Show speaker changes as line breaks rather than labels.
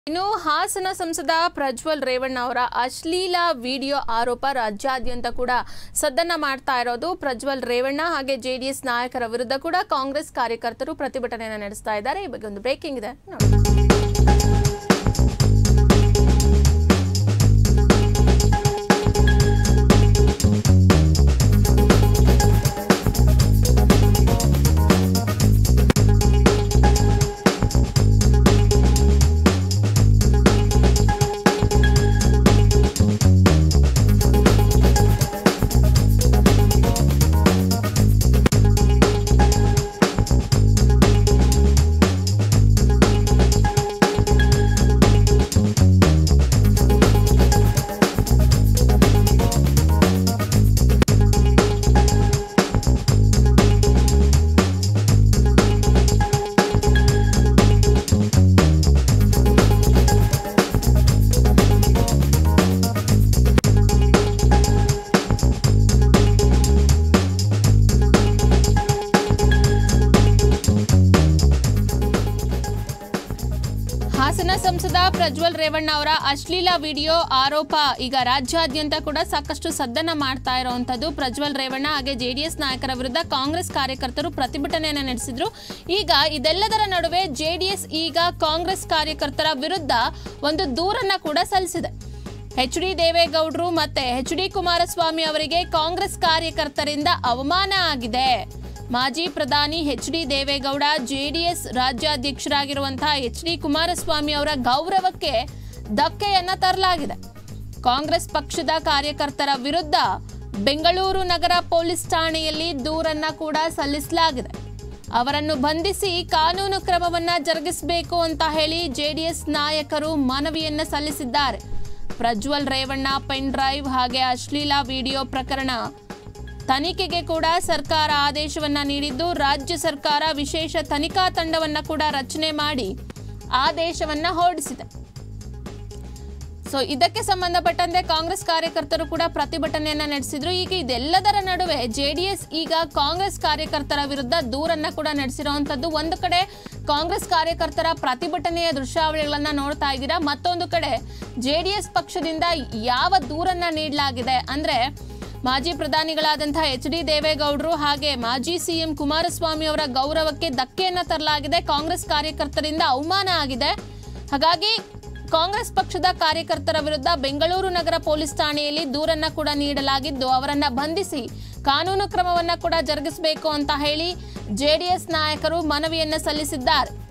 ಇನ್ನು ಹಾಸನ ಸಂಸದ ಪ್ರಜ್ವಲ್ ರೇವಣ್ಣ ಅವರ ಅಶ್ಲೀಲ ವಿಡಿಯೋ ಆರೋಪ ರಾಜ್ಯಾದ್ಯಂತ ಕೂಡ ಸದ್ದನ್ನ ಮಾಡ್ತಾ ಇರೋದು ಪ್ರಜ್ವಲ್ ರೇವಣ್ಣ ಹಾಗೆ ಜೆಡಿಎಸ್ ನಾಯಕರ ವಿರುದ್ಧ ಕೂಡ ಕಾಂಗ್ರೆಸ್ ಕಾರ್ಯಕರ್ತರು ಪ್ರತಿಭಟನೆಯನ್ನು ನಡೆಸ್ತಾ ಇದ್ದಾರೆ ಈ ಬಗ್ಗೆ ಒಂದು ಬ್ರೇಕಿಂಗ್ ಇದೆ ನೋಡಿ. ಹಾಸನ ಸಂಸದ ಪ್ರಜ್ವಲ್ ರೇವಣ್ಣ ಅವರ ಅಶ್ಲೀಲ ವಿಡಿಯೋ ಆರೋಪ ಈಗ ರಾಜ್ಯಾದ್ಯಂತ ಕೂಡ ಸಾಕಷ್ಟು ಸದ್ದನ್ನ ಮಾಡ್ತಾ ಇರುವಂತದ್ದು ಪ್ರಜ್ವಲ್ ರೇವಣ್ಣ ಹಾಗೆ ಜೆಡಿಎಸ್ ನಾಯಕರ ವಿರುದ್ಧ ಕಾಂಗ್ರೆಸ್ ಕಾರ್ಯಕರ್ತರು ಪ್ರತಿಭಟನೆಯನ್ನ ನಡೆಸಿದ್ರು ಈಗ ಇದೆಲ್ಲದರ ನಡುವೆ ಜೆಡಿಎಸ್ ಈಗ ಕಾಂಗ್ರೆಸ್ ಕಾರ್ಯಕರ್ತರ ವಿರುದ್ಧ ಒಂದು ದೂರನ್ನ ಕೂಡ ಸಲ್ಲಿಸಿದೆ ಎಚ್ ಡಿ ದೇವೇಗೌಡರು ಮತ್ತೆ ಎಚ್ ಡಿ ಕುಮಾರಸ್ವಾಮಿ ಅವರಿಗೆ ಕಾಂಗ್ರೆಸ್ ಕಾರ್ಯಕರ್ತರಿಂದ ಅವಮಾನ ಆಗಿದೆ ಮಾಜಿ ಪ್ರಧಾನಿ ಎಚ್ ಡಿ ದೇವೇಗೌಡ ಜೆಡಿಎಸ್ ರಾಜ್ಯಾಧ್ಯಕ್ಷರಾಗಿರುವಂತಹ ಎಚ್ ಡಿ ಕುಮಾರಸ್ವಾಮಿ ಅವರ ಗೌರವಕ್ಕೆ ಧಕ್ಕೆಯನ್ನ ತರಲಾಗಿದೆ ಕಾಂಗ್ರೆಸ್ ಪಕ್ಷದ ಕಾರ್ಯಕರ್ತರ ವಿರುದ್ಧ ಬೆಂಗಳೂರು ನಗರ ಪೊಲೀಸ್ ಠಾಣೆಯಲ್ಲಿ ದೂರನ್ನ ಕೂಡ ಸಲ್ಲಿಸಲಾಗಿದೆ ಅವರನ್ನು ಬಂಧಿಸಿ ಕಾನೂನು ಕ್ರಮವನ್ನ ಜರುಗಿಸಬೇಕು ಅಂತ ಹೇಳಿ ಜೆಡಿಎಸ್ ನಾಯಕರು ಮನವಿಯನ್ನ ಸಲ್ಲಿಸಿದ್ದಾರೆ ಪ್ರಜ್ವಲ್ ರೇವಣ್ಣ ಪೆನ್ ಡ್ರೈವ್ ಹಾಗೆ ಅಶ್ಲೀಲ ವಿಡಿಯೋ ಪ್ರಕರಣ ತನಿಖೆಗೆ ಕೂಡ ಸರ್ಕಾರ ಆದೇಶವನ್ನ ನೀಡಿದ್ದು ರಾಜ್ಯ ಸರ್ಕಾರ ವಿಶೇಷ ತನಿಖಾ ತಂಡವನ್ನ ಕೂಡ ರಚನೆ ಮಾಡಿ ಆದೇಶವನ್ನ ಹೊರಡಿಸಿದೆ ಸೊ ಇದಕ್ಕೆ ಸಂಬಂಧಪಟ್ಟಂತೆ ಕಾಂಗ್ರೆಸ್ ಕಾರ್ಯಕರ್ತರು ಕೂಡ ಪ್ರತಿಭಟನೆಯನ್ನ ನಡೆಸಿದ್ರು ಈಗ ಇದೆಲ್ಲದರ ನಡುವೆ ಜೆಡಿಎಸ್ ಈಗ ಕಾಂಗ್ರೆಸ್ ಕಾರ್ಯಕರ್ತರ ವಿರುದ್ಧ ದೂರನ್ನ ಕೂಡ ನಡೆಸಿರುವಂತದ್ದು ಒಂದು ಕಡೆ ಕಾಂಗ್ರೆಸ್ ಕಾರ್ಯಕರ್ತರ ಪ್ರತಿಭಟನೆಯ ದೃಶ್ಯಾವಳಿಗಳನ್ನ ನೋಡ್ತಾ ಇದ್ದೀರಾ ಮತ್ತೊಂದು ಕಡೆ ಜೆಡಿಎಸ್ ಪಕ್ಷದಿಂದ ಯಾವ ದೂರನ್ನ ನೀಡಲಾಗಿದೆ ಅಂದ್ರೆ ಮಾಜಿ ಪ್ರಧಾನಿಗಳಾದಂತಹ ಎಚ್ ಡಿ ದೇವೇಗೌಡರು ಹಾಗೆ ಮಾಜಿ ಸಿಎಂ ಕುಮಾರಸ್ವಾಮಿ ಅವರ ಗೌರವಕ್ಕೆ ಧಕ್ಕೆಯನ್ನ ತರಲಾಗಿದೆ ಕಾಂಗ್ರೆಸ್ ಕಾರ್ಯಕರ್ತರಿಂದ ಅವಮಾನ ಆಗಿದೆ ಹಾಗಾಗಿ ಕಾಂಗ್ರೆಸ್ ಪಕ್ಷದ ಕಾರ್ಯಕರ್ತರ ವಿರುದ್ಧ ಬೆಂಗಳೂರು ನಗರ ಪೊಲೀಸ್ ಠಾಣೆಯಲ್ಲಿ ದೂರನ್ನ ಕೂಡ ನೀಡಲಾಗಿದ್ದು ಅವರನ್ನ ಬಂಧಿಸಿ ಕಾನೂನು ಕ್ರಮವನ್ನ ಕೂಡ ಜರುಗಿಸಬೇಕು ಅಂತ ಹೇಳಿ ಜೆಡಿಎಸ್ ನಾಯಕರು ಮನವಿಯನ್ನ ಸಲ್ಲಿಸಿದ್ದಾರೆ